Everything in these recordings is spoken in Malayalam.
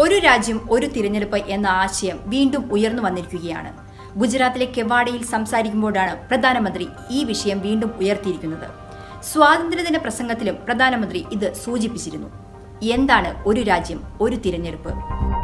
ഒരു രാജ്യം ഒരു തിരഞ്ഞെടുപ്പ് എന്ന ആശയം വീണ്ടും ഉയർന്നു വന്നിരിക്കുകയാണ് ഗുജറാത്തിലെ കെവാഡയിൽ സംസാരിക്കുമ്പോഴാണ് പ്രധാനമന്ത്രി ഈ വിഷയം വീണ്ടും ഉയർത്തിയിരിക്കുന്നത് സ്വാതന്ത്ര്യദിന പ്രസംഗത്തിലും പ്രധാനമന്ത്രി ഇത് സൂചിപ്പിച്ചിരുന്നു എന്താണ് ഒരു രാജ്യം ഒരു തിരഞ്ഞെടുപ്പ്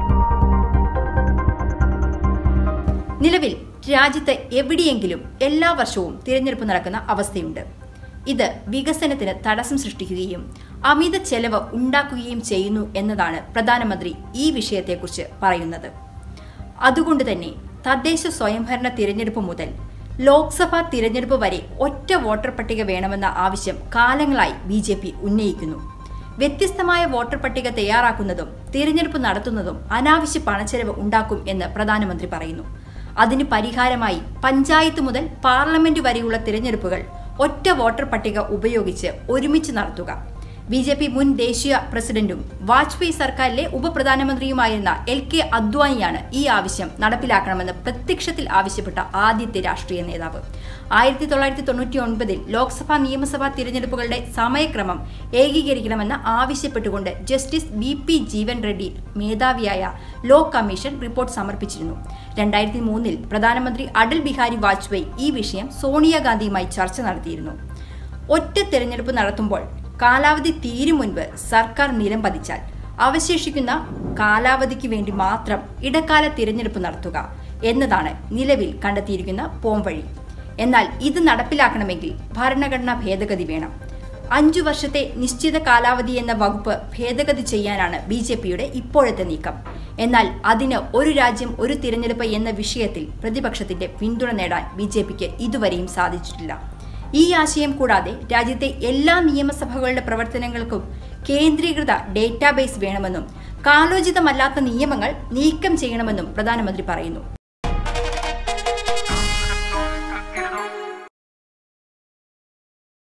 നിലവിൽ രാജ്യത്ത് എവിടെയെങ്കിലും എല്ലാ വർഷവും തിരഞ്ഞെടുപ്പ് നടക്കുന്ന അവസ്ഥയുണ്ട് ഇത് വികസനത്തിന് തടസ്സം സൃഷ്ടിക്കുകയും അമിത ചെലവ് ഉണ്ടാക്കുകയും ചെയ്യുന്നു എന്നതാണ് പ്രധാനമന്ത്രി ഈ വിഷയത്തെക്കുറിച്ച് പറയുന്നത് അതുകൊണ്ട് തന്നെ തദ്ദേശ സ്വയംഭരണ തിരഞ്ഞെടുപ്പ് മുതൽ ലോക്സഭാ തിരഞ്ഞെടുപ്പ് വരെ ഒറ്റ വോട്ടർ പട്ടിക വേണമെന്ന ആവശ്യം കാലങ്ങളായി ബി ജെ പി ഉന്നയിക്കുന്നു വ്യത്യസ്തമായ വോട്ടർ പട്ടിക തയ്യാറാക്കുന്നതും തിരഞ്ഞെടുപ്പ് നടത്തുന്നതും അനാവശ്യ പണച്ചെലവ് ഉണ്ടാക്കും എന്ന് പ്രധാനമന്ത്രി പറയുന്നു അതിന് പരിഹാരമായി പഞ്ചായത്ത് മുതൽ പാർലമെന്റ് വരെയുള്ള തിരഞ്ഞെടുപ്പുകൾ ഒറ്റ വോട്ടർ പട്ടിക ഉപയോഗിച്ച് ഒരുമിച്ച് നടത്തുക ബി ജെ പി മുൻ ദേശീയ പ്രസിഡന്റും വാജ്പേയി സർക്കാരിലെ ഉപപ്രധാനമന്ത്രിയുമായിരുന്ന എൽ കെ അദ്വാനിയാണ് ഈ ആവശ്യം നടപ്പിലാക്കണമെന്ന് പ്രത്യക്ഷത്തിൽ ആവശ്യപ്പെട്ട ആദ്യത്തെ രാഷ്ട്രീയ നേതാവ് ആയിരത്തി തൊള്ളായിരത്തി തൊണ്ണൂറ്റി ഒൻപതിൽ ലോക്സഭാ നിയമസഭാ തിരഞ്ഞെടുപ്പുകളുടെ സമയക്രമം ഏകീകരിക്കണമെന്ന് ആവശ്യപ്പെട്ടുകൊണ്ട് justice B P Jeevan Reddy മേധാവിയായ ലോ കമ്മീഷൻ റിപ്പോർട്ട് സമർപ്പിച്ചിരുന്നു രണ്ടായിരത്തി മൂന്നിൽ പ്രധാനമന്ത്രി അടൽ ബിഹാരി വാജ്പേയി ഈ വിഷയം സോണിയാഗാന്ധിയുമായി ചർച്ച നടത്തിയിരുന്നു ഒറ്റ തിരഞ്ഞെടുപ്പ് നടത്തുമ്പോൾ കാലാവധി തീരും മുൻപ് സർക്കാർ നിലം പതിച്ചാൽ അവശേഷിക്കുന്ന കാലാവധിക്ക് വേണ്ടി മാത്രം ഇടക്കാല തിരഞ്ഞെടുപ്പ് നടത്തുക എന്നതാണ് നിലവിൽ കണ്ടെത്തിയിരിക്കുന്ന പോംവഴി എന്നാൽ ഇത് നടപ്പിലാക്കണമെങ്കിൽ ഭരണഘടനാ ഭേദഗതി വേണം അഞ്ചു വർഷത്തെ നിശ്ചിത കാലാവധി എന്ന വകുപ്പ് ഭേദഗതി ചെയ്യാനാണ് ബി ജെ പിയുടെ ഇപ്പോഴത്തെ നീക്കം എന്നാൽ അതിന് ഒരു രാജ്യം ഒരു തിരഞ്ഞെടുപ്പ് എന്ന വിഷയത്തിൽ പ്രതിപക്ഷത്തിന്റെ പിന്തുണ നേടാൻ ബി ജെ പിക്ക് ഇതുവരെയും സാധിച്ചിട്ടില്ല ഈ ആശയം കൂടാതെ രാജ്യത്തെ എല്ലാ നിയമസഭകളുടെ പ്രവർത്തനങ്ങൾക്കും കേന്ദ്രീകൃത ഡേറ്റാബേസ് വേണമെന്നും കാലോചിതമല്ലാത്ത നിയമങ്ങൾ നീക്കം ചെയ്യണമെന്നും പ്രധാനമന്ത്രി പറയുന്നു